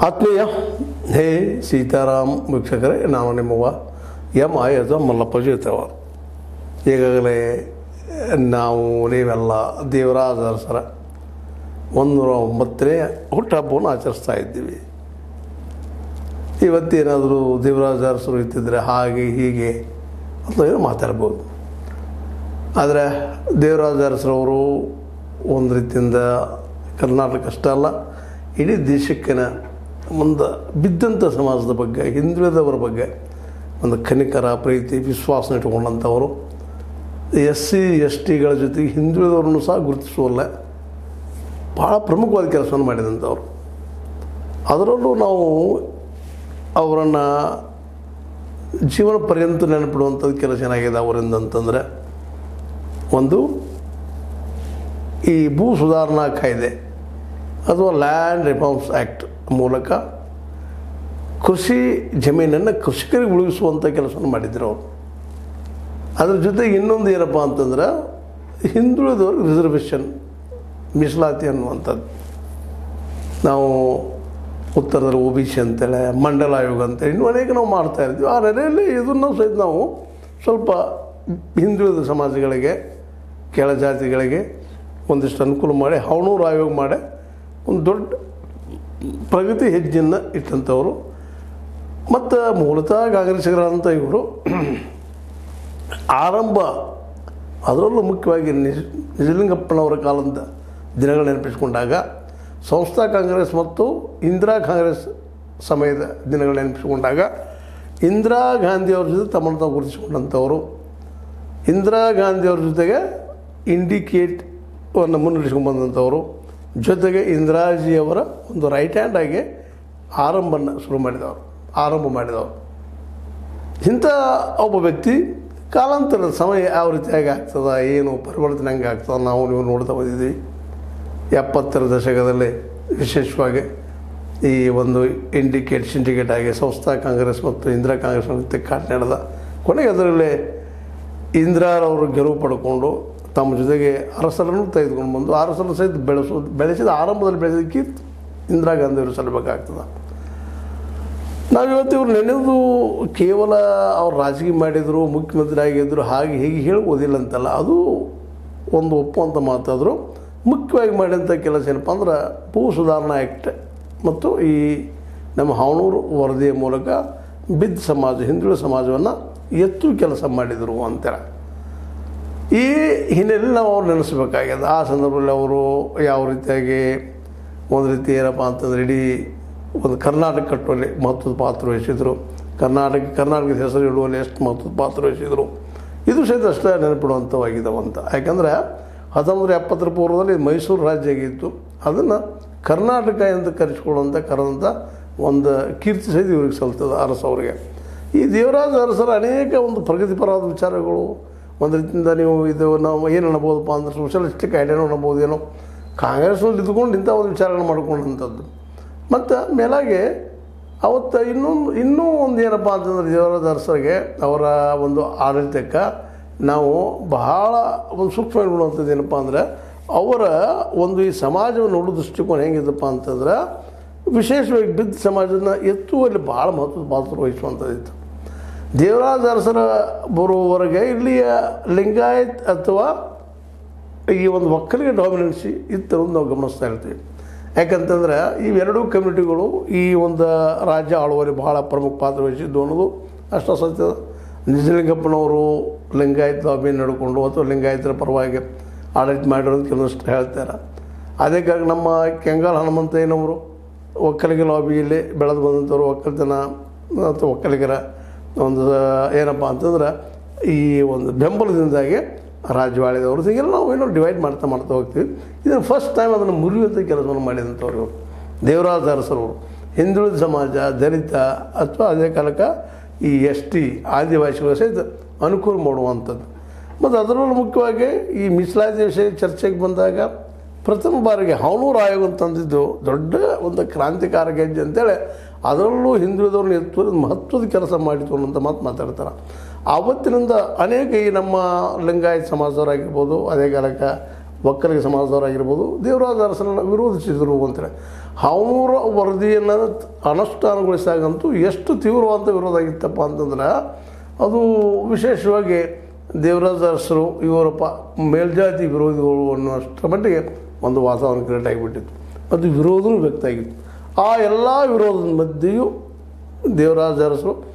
ಆತ್ಮೀಯ ಹೇ ಸೀತಾರಾಮ್ ವೀಕ್ಷಕರೇ ನಾನು ನಿಮ್ಮವ್ವ ಎಂ ಆಯದ ಮಲ್ಲಪ್ಪ ಜೀತವ ಈಗಾಗಲೇ ನಾವು ನೀವೆಲ್ಲ ದೇವರಾಜ ಅರಸರ ಒಂದೂರ ಒಂಬತ್ತನೇ ಹುಟ್ಟುಹಬ್ಬವನ್ನು ಆಚರಿಸ್ತಾ ಇದ್ದೀವಿ ಇವತ್ತೇನಾದರೂ ದೇವರಾಜ ಅರಸರು ಇತ್ತಿದ್ರೆ ಹಾಗೆ ಹೀಗೆ ಅಂತ ಏನೋ ಮಾತಾಡ್ಬೋದು ಆದರೆ ದೇವರಾಜ ಅರಸರವರು ಒಂದು ರೀತಿಯಿಂದ ಕರ್ನಾಟಕ ಅಷ್ಟೇ ಅಲ್ಲ ಇಡೀ ದೇಶಕ್ಕಿನ ಮುಂದೆ ಬಿದ್ದಂಥ ಸಮಾಜದ ಬಗ್ಗೆ ಹಿಂದುಳಿದವರ ಬಗ್ಗೆ ಒಂದು ಕನಿಕರ ಪ್ರೀತಿ ವಿಶ್ವಾಸ ಇಟ್ಕೊಂಡಂಥವರು ಎಸ್ ಸಿ ಎಸ್ ಟಿಗಳ ಜೊತೆಗೆ ಹಿಂದುಳಿದವರನ್ನು ಸಹ ಗುರುತಿಸುವಲ್ಲ ಭಾಳ ಪ್ರಮುಖವಾದ ಕೆಲಸವನ್ನು ಮಾಡಿದಂಥವ್ರು ಅದರಲ್ಲೂ ನಾವು ಅವರನ್ನು ಜೀವನ ಪರ್ಯಂತ ನೆನಪಿಡುವಂಥದ್ದು ಕೆಲಸ ಏನಾಗಿದೆ ಅವರಿಂದ ಅಂತಂದರೆ ಒಂದು ಈ ಭೂ ಸುಧಾರಣಾ ಕಾಯ್ದೆ ಅಥವಾ ಲ್ಯಾಂಡ್ ರಿಫಾರ್ಮ್ಸ್ ಆ್ಯಕ್ಟ್ ಮೂಲಕ ಕೃಷಿ ಜಮೀನನ್ನು ಕೃಷಿಕರಿಗೆ ಉಳಿಸುವಂಥ ಕೆಲಸವನ್ನು ಮಾಡಿದ್ರು ಅವರು ಅದ್ರ ಜೊತೆಗೆ ಇನ್ನೊಂದು ಏನಪ್ಪ ಅಂತಂದ್ರೆ ಹಿಂದುಳಿದವ್ರಿಗೆ ರಿಸರ್ವೇಷನ್ ಮೀಸಲಾತಿ ಅನ್ನುವಂಥದ್ದು ನಾವು ಉತ್ತರದಲ್ಲಿ ಒ ಬಿ ಸಿ ಅಂತೇಳಿ ಮಂಡಲ ಆಯೋಗ ಅಂತೇಳಿ ಇನ್ನೂ ಅನೇಕ ನಾವು ಮಾಡ್ತಾ ಇರ್ತೀವಿ ಆ ನೆಲೆಯಲ್ಲಿ ಇದನ್ನು ಸಹಿತ ನಾವು ಸ್ವಲ್ಪ ಹಿಂದುಳಿದ ಸಮಾಜಗಳಿಗೆ ಕೆಳ ಜಾತಿಗಳಿಗೆ ಒಂದಿಷ್ಟು ಅನುಕೂಲ ಮಾಡಿ ಹವಣೂರು ಆಯೋಗ ಮಾಡಿ ಒಂದು ದೊಡ್ಡ ಪ್ರಗತಿ ಹೆಜ್ಜೆಯನ್ನು ಇಟ್ಟಂಥವರು ಮತ್ತು ಮೂಲತಃ ಕಾಂಗ್ರೆಸ್ಸಿಗರಂಥ ಇವರು ಆರಂಭ ಅದರಲ್ಲೂ ಮುಖ್ಯವಾಗಿ ನಿಜ ನಿಜಲಿಂಗಪ್ಪನವರ ಕಾಲದ ದಿನಗಳು ನೆನಪಿಸಿಕೊಂಡಾಗ ಸಂಸ್ಥಾ ಕಾಂಗ್ರೆಸ್ ಮತ್ತು ಇಂದಿರಾ ಕಾಂಗ್ರೆಸ್ ಸಮಯದ ದಿನಗಳು ನೆನಪಿಸಿಕೊಂಡಾಗ ಇಂದಿರಾ ಗಾಂಧಿಯವ್ರ ಜೊತೆ ತಮ್ಮನ್ನು ತಾವು ಗುರುತಿಸಿಕೊಂಡಂಥವರು ಇಂದಿರಾ ಗಾಂಧಿಯವ್ರ ಜೊತೆಗೆ ಇಂಡಿಕೇಟ್ ಅನ್ನು ಮುನ್ನಡೆಸ್ಕೊಂಡು ಬಂದಂಥವರು ಜೊತೆಗೆ ಇಂದಿರಾಜಿಯವರ ಒಂದು ರೈಟ್ ಹ್ಯಾಂಡ್ ಆಗಿ ಆರಂಭನ ಶುರು ಮಾಡಿದವರು ಆರಂಭ ಮಾಡಿದವರು ಇಂಥ ಒಬ್ಬ ವ್ಯಕ್ತಿ ಕಾಲಾಂತರದ ಸಮಯ ಯಾವ ರೀತಿಯಾಗಿ ಆಗ್ತದ ಏನು ಪರಿವರ್ತನೆ ಹೆಂಗೆ ಆಗ್ತದೆ ನಾವು ನೀವು ನೋಡ್ತಾ ಬಂದಿದ್ದೀವಿ ಎಪ್ಪತ್ತರ ದಶಕದಲ್ಲಿ ವಿಶೇಷವಾಗಿ ಈ ಒಂದು ಇಂಡಿಕೇಟ್ ಸಿಂಡಿಕೇಟ್ ಆಗಿ ಸಂಸ್ಥಾ ಕಾಂಗ್ರೆಸ್ ಮತ್ತು ಇಂದಿರಾ ಕಾಂಗ್ರೆಸ್ ತಿಕ್ಕಾಟ ನಡೆದ ಕೊನೆಗೆ ಅದರಲ್ಲಿ ಇಂದಿರಾರವರು ಗೆಲುವು ಪಡ್ಕೊಂಡು ತಮ್ಮ ಜೊತೆಗೆ ಅರಸರನ್ನು ತೆಗೆದುಕೊಂಡು ಬಂದು ಅರಸರನ್ನು ಸಹಿತ ಬೆಳೆಸೋದು ಬೆಳೆಸಿದ ಆರಂಭದಲ್ಲಿ ಬೆಳೆಸೋದಕ್ಕೆ ಇಂದಿರಾ ಗಾಂಧಿಯವರು ಸಲ್ಲಬೇಕಾಗ್ತದೆ ನಾವಿವತ್ತು ಇವ್ರು ನೆನೆದು ಕೇವಲ ಅವ್ರು ರಾಜಕೀಯ ಮಾಡಿದರು ಮುಖ್ಯಮಂತ್ರಿ ಆಗಿದ್ದರು ಹಾಗೆ ಹೀಗೆ ಹೇಳ್ಬೋದಿಲ್ಲ ಅಂತಲ್ಲ ಅದು ಒಂದು ಒಪ್ಪುವಂಥ ಮಾತಾದರು ಮುಖ್ಯವಾಗಿ ಮಾಡಿದಂಥ ಕೆಲಸ ಏನಪ್ಪ ಅಂದ್ರೆ ಭೂ ಸುಧಾರಣಾ ಆ್ಯಕ್ಟ್ ಮತ್ತು ಈ ನಮ್ಮ ಹಾವಣೂರು ವರದಿಯ ಮೂಲಕ ಬಿದ್ದ ಸಮಾಜ ಹಿಂದುಳಿದ ಸಮಾಜವನ್ನು ಎತ್ತು ಕೆಲಸ ಮಾಡಿದರು ಅಂತೇಳಿ ಈ ಹಿನ್ನೆಲೆಯಲ್ಲಿ ನಾವು ಅವ್ರು ನೆನೆಸ್ಬೇಕಾಗ್ಯದ ಆ ಸಂದರ್ಭದಲ್ಲಿ ಅವರು ಯಾವ ರೀತಿಯಾಗಿ ಒಂದು ರೀತಿ ಏನಪ್ಪ ಅಂತಂದ್ರೆ ಇಡೀ ಒಂದು ಕರ್ನಾಟಕ ಕಟ್ಟುವಲ್ಲಿ ಮಹತ್ವದ ಪಾತ್ರ ವಹಿಸಿದರು ಕರ್ನಾಟಕ ಕರ್ನಾಟಕದ ಹೆಸರು ಇಡುವಲ್ಲಿ ಎಷ್ಟು ಮಹತ್ವದ ಪಾತ್ರ ವಹಿಸಿದರು ಇದು ಸಹಿತ ಅಷ್ಟೇ ನೆನಪಿಡುವಂಥವಾಗಿದ್ದಾವಂತ ಯಾಕಂದರೆ ಹತ್ತೊಂಬತ್ತು ಎಪ್ಪತ್ತರ ಪೂರ್ವದಲ್ಲಿ ಮೈಸೂರು ರಾಜ್ಯ ಆಗಿತ್ತು ಅದನ್ನು ಕರ್ನಾಟಕ ಎಂದು ಕರೆಸಿಕೊಳ್ಳುವಂಥ ಕರೆದಂಥ ಒಂದು ಕೀರ್ತಿ ಸಹಿತ ಇವ್ರಿಗೆ ಸಲ್ತದೆ ಅರಸವರಿಗೆ ಈ ದೇವರಾಜ ಅರಸರ ಅನೇಕ ಒಂದು ಪ್ರಗತಿಪರವಾದ ವಿಚಾರಗಳು ಒಂದು ರೀತಿಯಿಂದ ನೀವು ಇದು ನಾವು ಏನು ಅನ್ಬೋದಪ್ಪ ಅಂದ್ರೆ ಸೋಷಲಿಸ್ಟಿಕ್ ಐಡಿಯಾನು ಅನ್ಬೋದೇನೋ ಕಾಂಗ್ರೆಸ್ನಲ್ಲಿ ಇದ್ಕೊಂಡು ಇಂಥ ಒಂದು ವಿಚಾರಗಳನ್ನು ಮಾಡ್ಕೊಂಡಂಥದ್ದು ಮತ್ತು ಮೇಲಾಗೆ ಅವತ್ತು ಇನ್ನೊಂದು ಇನ್ನೂ ಒಂದು ಏನಪ್ಪ ಅಂತಂದ್ರೆ ದೇವರಾಜ ಅರಸರಿಗೆ ಅವರ ಒಂದು ಆಡಳಿತಕ್ಕೆ ನಾವು ಬಹಳ ಒಂದು ಸೂಕ್ಷ್ಮ ನೋಡುವಂಥದ್ದು ಏನಪ್ಪ ಅಂದರೆ ಅವರ ಒಂದು ಈ ಸಮಾಜವನ್ನು ನೋಡೋ ದೃಷ್ಟಿಕೋನ ಹೆಂಗಿದಪ್ಪ ಅಂತಂದ್ರೆ ವಿಶೇಷವಾಗಿ ಬಿದ್ದ ಸಮಾಜನ ಎತ್ತುವಲ್ಲಿ ಭಾಳ ಮಹತ್ವದ ಪಾತ್ರ ವಹಿಸುವಂಥದ್ದಿತ್ತು ದೇವರಾಜ ಅರಸರ ಬರುವವರೆಗೆ ಇಲ್ಲಿಯ ಲಿಂಗಾಯತ್ ಅಥವಾ ಈ ಒಂದು ಒಕ್ಕಲಿಗ ಡಾಮಿನೆನ್ಸಿ ಇತ್ತು ನಾವು ಗಮನಿಸ್ತಾ ಇರ್ತೀವಿ ಯಾಕಂತಂದ್ರೆ ಇವೆರಡೂ ಕಮ್ಯುನಿಟಿಗಳು ಈ ಒಂದು ರಾಜ್ಯ ಆಳುವಲ್ಲಿ ಬಹಳ ಪ್ರಮುಖ ಪಾತ್ರ ವಹಿಸಿದ್ದು ಅನ್ನೋದು ಅಷ್ಟು ಸತ್ಯ ನಿಜಲಿಂಗಪ್ಪನವರು ಲಿಂಗಾಯತ್ ಲಾಬಿ ನಡ್ಕೊಂಡು ಅಥವಾ ಲಿಂಗಾಯತರ ಪರವಾಗಿ ಆಡಳಿತ ಮಾಡಿರೋದು ಕೆಲವಷ್ಟು ಹೇಳ್ತಾರೆ ಅದೇ ಕಾರಣ ನಮ್ಮ ಕೆಂಗಾಲ ಹನುಮಂತಯ್ಯನವರು ಒಕ್ಕಲಿಗ ಲಾಬಿಯಲ್ಲಿ ಬೆಳೆದು ಬಂದಂಥವ್ರು ಒಕ್ಕಲ್ತನ ಅಥವಾ ಒಕ್ಕಲಿಗರ ಒಂದು ಏನಪ್ಪ ಅಂತಂದ್ರೆ ಈ ಒಂದು ಬೆಂಬಲದಿಂದಾಗಿ ರಾಜವಾಳಿದವರು ಹೀಗೆಲ್ಲ ನಾವು ಏನೋ ಡಿವೈಡ್ ಮಾಡ್ತಾ ಮಾಡ್ತಾ ಹೋಗ್ತೀವಿ ಇದನ್ನು ಫಸ್ಟ್ ಟೈಮ್ ಅದನ್ನು ಮುರಿಯುವಂಥ ಕೆಲಸವನ್ನು ಮಾಡಿದಂಥವ್ರು ಇವರು ದೇವರಾಜ ಅರಸರವರು ಹಿಂದುಳಿದ ಸಮಾಜ ದಲಿತ ಅಥವಾ ಅದೇ ಕಾಲಕ್ಕೆ ಈ ಎಸ್ ಟಿ ಆದಿವಾಸಿಗಳು ಸಹಿತ ಅನುಕೂಲ ಮಾಡುವಂಥದ್ದು ಮತ್ತು ಅದರಲ್ಲೂ ಮುಖ್ಯವಾಗಿ ಈ ಮೀಸಲಾತಿ ವಿಷಯ ಚರ್ಚೆಗೆ ಬಂದಾಗ ಪ್ರಥಮ ಬಾರಿಗೆ ಹಾವಣೂರು ಆಯೋಗ ಅಂತಂದಿದ್ದು ದೊಡ್ಡ ಒಂದು ಕ್ರಾಂತಿಕಾರಕ ಹೆಜ್ಜೆ ಅಂತೇಳಿ ಅದರಲ್ಲೂ ಹಿಂದುಳಿದವ್ರನ್ನ ಎತ್ತುವುದು ಮಹತ್ವದ ಕೆಲಸ ಮಾಡಿತು ಅನ್ನೋಂಥ ಮಾತು ಮಾತಾಡ್ತಾರೆ ಆವತ್ತಿನಿಂದ ಅನೇಕ ಈ ನಮ್ಮ ಲಿಂಗಾಯತ್ ಸಮಾಜದವರಾಗಿರ್ಬೋದು ಅದೇ ಕಾಲಕ್ಕೆ ಒಕ್ಕಲಿಗ ಸಮಾಜದವರಾಗಿರ್ಬೋದು ದೇವರಾಜ ಅರಸರನ್ನು ವಿರೋಧಿಸಿದರು ಅಂತೇಳಿ ಅವರ ವರದಿಯನ್ನು ಅನುಷ್ಠಾನಗೊಳಿಸಾಗಂತೂ ಎಷ್ಟು ತೀವ್ರವಾದ ವಿರೋಧ ಆಗಿತ್ತಪ್ಪ ಅಂತಂದ್ರೆ ಅದು ವಿಶೇಷವಾಗಿ ದೇವರಾಜ ಅರಸರು ಇವರ ಪ ಮೇಲ್ಜಾತಿ ವಿರೋಧಿಗಳು ಅನ್ನುವಷ್ಟರ ಮಟ್ಟಿಗೆ ಒಂದು ವಾತಾವರಣ ಕ್ರಿಯೇಟ್ ಆಗಿಬಿಟ್ಟಿತ್ತು ಮತ್ತು ವಿರೋಧವೂ ವ್ಯಕ್ತ ಆಗಿತ್ತು ಆ ಎಲ್ಲ ವಿರೋಧದ ಮಧ್ಯೆಯೂ ದೇವರಾಜ ಅರಸರು